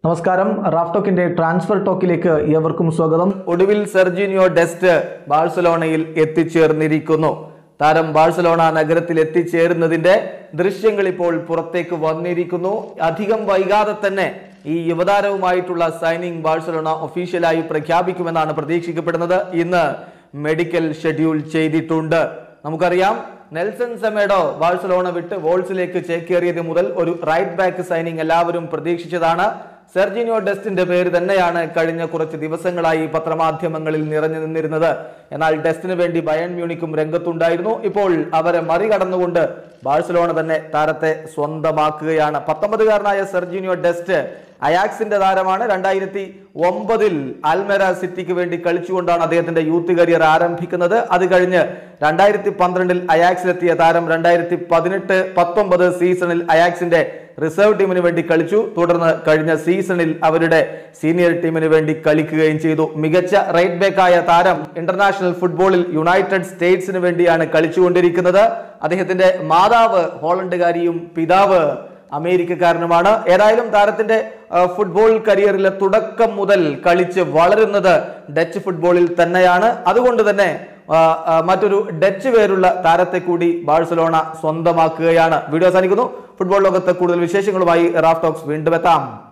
നമസ്കാരം Raf ടോക്കിന്റെ transfer ടോക്കിലേക്ക് ഏവർക്കും സ്വാഗതം ഒടുവിൽ സെർജിനിയോ ഡെസ്റ്റ് ബാഴ്സലോണയിൽ എത്തിച്ചേർന്നിരിക്കുന്നു താരം ബാഴ്സലോണ നഗരത്തിൽ എത്തിച്ചേരുന്നതിന്റെ ദൃശ്യങ്ങൾ ഇപ്പോൾ പുറത്തേക്ക് വന്നിരിക്കുന്നു അധികം വൈകാതെ തന്നെ ഈ യുവതാരവുമായിട്ടുള്ള സൈനിങ് ബാഴ്സലോണ ഒഫീഷ്യലായി പ്രഖ്യാപിക്കുമെന്നാണ് പ്രതീക്ഷിക്കപ്പെടുന്നത് ഇന്ന് മെഡിക്കൽ ഷെഡ്യൂൾ ചെയ്തിട്ടുണ്ട് നമുക്കറിയാം നെൽസൺ സെമേഡോ ബാഴ്സലോണ വിട്ട് വോൾസിലേക്ക് ചേക്കേറിയത് മുതൽ ഒരു റൈറ്റ് ബാക്ക് സൈനിങ് എല്ലാവരും പ്രതീക്ഷിച്ചതാണ് സെർജിനിയോ ഡെസ്റ്റിന്റെ പേര് തന്നെയാണ് കഴിഞ്ഞ കുറച്ച് ദിവസങ്ങളായി പത്രമാധ്യമങ്ങളിൽ നിറഞ്ഞു നിന്നിരുന്നത് എന്നാൽ ഡെസ്റ്റിന് വേണ്ടി ബയൺ മ്യൂണിക്കും രംഗത്തുണ്ടായിരുന്നു ഇപ്പോൾ അവരെ മറികടന്നുകൊണ്ട് ബാഴ്സലോണ തന്നെ താരത്തെ സ്വന്തമാക്കുകയാണ് പത്തൊമ്പതുകാരനായ സെർജിനിയോ ഡെസ്റ്റ് അയാക്സിന്റെ താരമാണ് രണ്ടായിരത്തി ഒമ്പതിൽ അൽമെര സിറ്റിക്ക് വേണ്ടി കളിച്ചുകൊണ്ടാണ് അദ്ദേഹത്തിന്റെ യൂത്ത് കരിയർ ആരംഭിക്കുന്നത് അത് കഴിഞ്ഞ് രണ്ടായിരത്തി പന്ത്രണ്ടിൽ അയാക്സിലെത്തിയ താരം രണ്ടായിരത്തി പതിനെട്ട് പത്തൊമ്പത് സീസണിൽ അയാക്സിന്റെ റിസർവ് ടീമിന് വേണ്ടി കളിച്ചു തുടർന്ന് കഴിഞ്ഞ സീസണിൽ അവരുടെ സീനിയർ ടീമിന് വേണ്ടി കളിക്കുകയും ചെയ്തു മികച്ച റൈറ്റ് ബാക്കായ താരം ഇന്റർനാഷണൽ ഫുട്ബോളിൽ യുണൈറ്റഡ് സ്റ്റേറ്റ്സിന് വേണ്ടിയാണ് കളിച്ചുകൊണ്ടിരിക്കുന്നത് അദ്ദേഹത്തിന്റെ മാതാവ് ഹോളണ്ടുകാരിയും പിതാവ് അമേരിക്കക്കാരനുമാണ് ഏതായാലും താരത്തിന്റെ ആ, ഫുട്ബോൾ കരിയറിലെ തുടക്കം മുതൽ കളിച്ച് വളരുന്നത് ഡച്ച് ഫുട്ബോളിൽ തന്നെയാണ് അതുകൊണ്ട് തന്നെ ആ, ആ, മറ്റൊരു ഡച്ച് പേരുള്ള താരത്തെ കൂടി ബാഴ്സലോണ സ്വന്തമാക്കുകയാണ് വീഡിയോ അവസാനിക്കുന്നു ഫുട്ബോൾ ലോകത്ത് കൂടുതൽ വിശേഷങ്ങളുമായി റാഫ് ടോക്സ് വീണ്ടും എത്താം